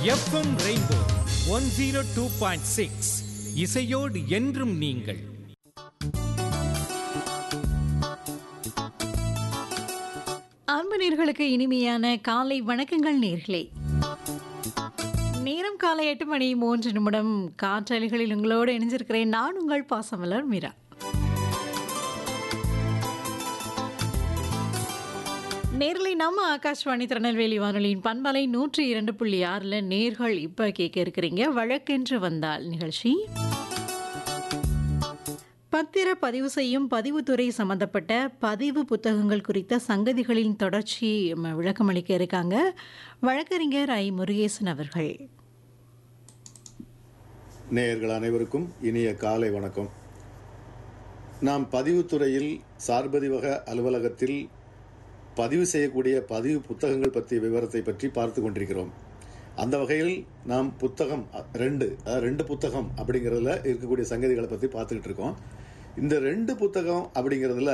FM rainbow one zero two point six இசையோடு என்றும் நீங்கள் அன்பு நேர்களுக்கு இனிமையான காலை வணக்கங்கள் நேர்களே நேரம் காலை எட்டு மணி மூன்று நிமிடம் காற்றலைகளில் உங்களோடு இணைஞ்சிருக்கிறேன் நான் உங்கள் பாசமலர் மீரா நேர்களை நம்ம ஆகாஷ்வாணி திருநெல்வேலி வானொலியின் பண்பலை நூற்றி இரண்டு புள்ளி ஆறில் நேர்கள் இப்போ கேட்க இருக்கிறீங்க வழக்கென்று வந்தால் நிகழ்ச்சி பத்திர பதிவு செய்யும் பதிவுத்துறை சம்பந்தப்பட்ட பதிவு புத்தகங்கள் குறித்த சங்கதிகளின் தொடர்ச்சி ம, விளக்கமளிக்க இருக்காங்க வழக்கறிஞர் ஐ முருகேசன் அவர்கள் நேயர்கள் அனைவருக்கும் இனிய காலை வணக்கம் நாம் பதிவுத்துறையில் சார்பதிவக அலுவலகத்தில் பதிவு செய்யக்கூடிய பதிவு புத்தகங்கள் பற்றிய விவரத்தை பற்றி பார்த்து கொண்டிருக்கிறோம் அந்த வகையில் நாம் புத்தகம் அ, ரெண்டு அதாவது ரெண்டு புத்தகம் அப்படிங்கிறதுல இருக்கக்கூடிய சங்கதிகளை பற்றி பார்த்துக்கிட்டு இருக்கோம் இந்த ரெண்டு புத்தகம் அப்படிங்கிறதுல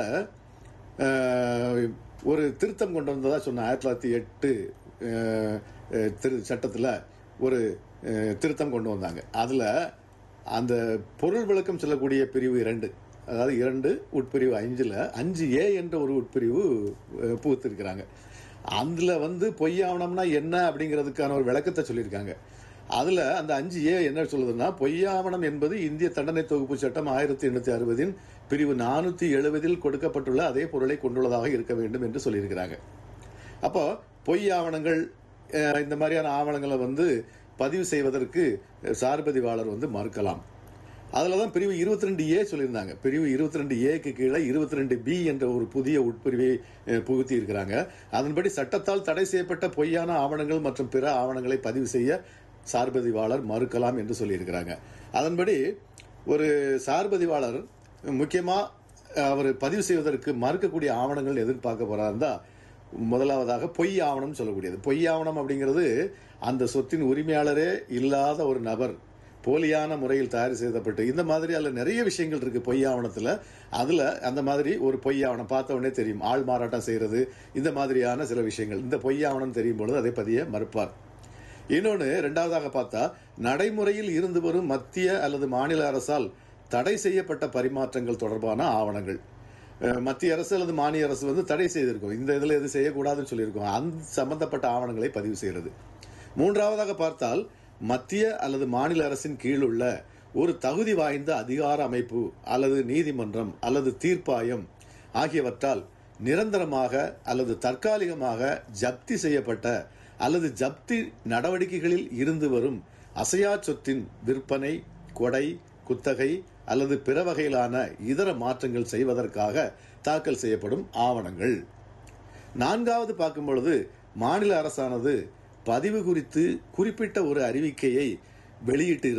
அஹ், ஒரு திருத்தம் கொண்டு வந்ததா சொன்ன ஆயிரத்தி தொள்ளாயிரத்தி எட்டு அஹ், அஹ், திரு சட்டத்தில் ஒரு அஹ், திருத்தம் கொண்டு வந்தாங்க அதில் அந்த பொருள் விளக்கம் சொல்லக்கூடிய பிரிவு இரண்டு அதாவது இரண்டு உட்பிரிவு அஞ்சில் அஞ்சு ஏ என்ற ஒரு உட்பிரிவு அஹ், புகுத்திருக்கிறாங்க அதில் வந்து பொய்யாவணம்னா என்ன அப்படிங்கிறதுக்கான ஒரு விளக்கத்தை சொல்லியிருக்காங்க அதில் அந்த அஞ்சு ஏ என்ன சொல்லுதுன்னா பொய்யாவணம் என்பது இந்திய தண்டனை தொகுப்பு சட்டம் ஆயிரத்தி எண்ணூற்றி அறுபதின் பிரிவு நானூற்றி எழுபதில் கொடுக்கப்பட்டுள்ள அதே பொருளை கொண்டுள்ளதாக இருக்க வேண்டும் என்று சொல்லியிருக்கிறாங்க அப்போ பொய் ஆவணங்கள் அஹ், இந்த மாதிரியான ஆவணங்களை வந்து பதிவு செய்வதற்கு சார்பதிவாளர் வந்து மறுக்கலாம் அதில் தான் பிரிவு இருபத்தி ரெண்டு ஏ சொல்லியிருந்தாங்க பிரிவு இருபத்தி ரெண்டு ஏக்கு கீழே இருபத்தி ரெண்டு பி என்ற ஒரு புதிய உட்பிரிவை அஹ், புகுத்தி இருக்கிறாங்க அதன்படி சட்டத்தால் தடை செய்யப்பட்ட பொய்யான ஆவணங்கள் மற்றும் பிற ஆவணங்களை பதிவு செய்ய சார்பதிவாளர் மறுக்கலாம் என்று சொல்லியிருக்கிறாங்க அதன்படி ஒரு சார்பதிவாளர் முக்கியமாக அவர் பதிவு செய்வதற்கு மறுக்கக்கூடிய ஆவணங்கள் எதுன்னு பார்க்க போறாருந்தா முதலாவதாக பொய் ஆவணம் சொல்லக்கூடியது பொய் ஆவணம் அப்படிங்கிறது அந்த சொத்தின் உரிமையாளரே இல்லாத ஒரு நபர் போலியான முறையில் தயார் செய்யப்பட்டு இந்த மாதிரி அதில் நிறைய விஷயங்கள் இருக்கு பொய் ஆவணத்தில் அதில் அந்த மாதிரி ஒரு பொய் ஆவணம் பார்த்த உடனே தெரியும் ஆள் மாறாட்டம் செய்யறது இந்த மாதிரியான சில விஷயங்கள் இந்த பொய் ஆவணம் தெரியும் பொழுது அதை பதிய மறுப்பார் இன்னொன்று ரெண்டாவதாக பார்த்தா நடைமுறையில் இருந்து வரும் மத்திய அல்லது மாநில அரசால் தடை செய்யப்பட்ட பரிமாற்றங்கள் தொடர்பான ஆவணங்கள் அஹ், மத்திய அரசு அல்லது மாநில அரசு வந்து தடை செய்திருக்கும் இந்த இதில் எது செய்யக்கூடாதுன்னு சொல்லியிருக்கோம் அந்த சம்பந்தப்பட்ட ஆவணங்களை பதிவு செய்கிறது மூன்றாவதாக பார்த்தால் மத்திய அல்லது மாநில அரசின் கீழ் உள்ள ஒரு தகுதி வாய்ந்த அதிகார அமைப்பு அல்லது நீதிமன்றம் அல்லது தீர்ப்பாயம் ஆகியவற்றால் நிரந்தரமாக அல்லது தற்காலிகமாக ஜப்தி செய்யப்பட்ட அல்லது ஜப்தி நடவடிக்கைகளில் இருந்து வரும் அசையா சொத்தின் விற்பனை கொடை குத்தகை அல்லது பிற வகையிலான இதர மாற்றங்கள் செய்வதற்காக தாக்கல் செய்யப்படும் ஆவணங்கள் நான்காவது பார்க்கும் பொழுது மாநில அரசானது பதிவு குறித்து குறிப்பிட்ட ஒரு அறிவிக்கையை வெளியிட்டு